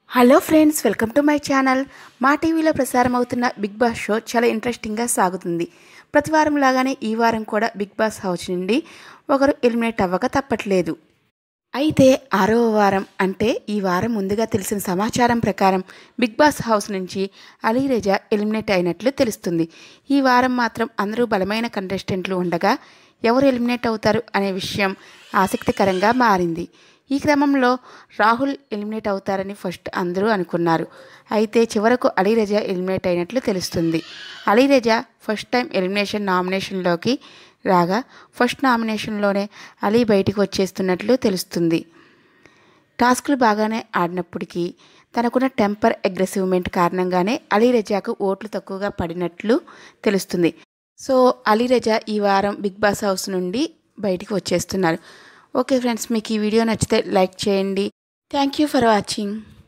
hello friends welcome to my channel Maa టీవీలో ప్రసారం అవుతున్న బిగ్ బాస్ షో చాలా ఇంట్రెస్టింగ్గా సాగుతుంది ప్రతి వారం లాగానే ఈ వారం కూడా బిగ్ బాస్ హౌస్ నుండి ఒకరు ఎలిమినేట్ అవ్వక తప్పట్లేదు అయితే ఆరవ వారం అంటే ఈ వారం ముందుగా తెలిసిన సమాచారం ప్రకారం బిగ్ బాస్ హౌస్ నుంచి అలీ రెజా ఎలిమినేట్ అయినట్లు తెలుస్తుంది ఈ వారం మాత్రం అందరూ బలమైన కంటెస్టెంట్లు ఉండగా ఎవరు ఎలిమినేట్ అవుతారు అనే విషయం ఆసక్తికరంగా మారింది ఈ క్రమంలో రాహుల్ ఎలిమినేట్ అవుతారని ఫస్ట్ అందరూ అనుకున్నారు అయితే చివరకు అలీ రజా ఎలిమినేట్ అయినట్లు తెలుస్తుంది Ali Raza first time elimination నామినేషన్లోకి రాగా ఫస్ట్ నామినేషన్లోనే అలీ బయటికి వచ్చేస్తున్నట్లు తెలుస్తుంది టాస్కులు బాగానే ఆడినప్పటికీ తనకున్న టెంపర్ అగ్రెసివ్మెంట్ కారణంగానే అలీ రజాకు ఓట్లు తక్కువగా పడినట్లు తెలుస్తుంది సో అలీ రజా ఈ వారం బిగ్ బాస్ హౌస్ నుండి బయటికి వచ్చేస్తున్నారు ఓకే ఫ్రెండ్స్ మీకు ఈ వీడియో నచ్చితే లైక్ చేయండి థ్యాంక్ యూ ఫర్ వాచింగ్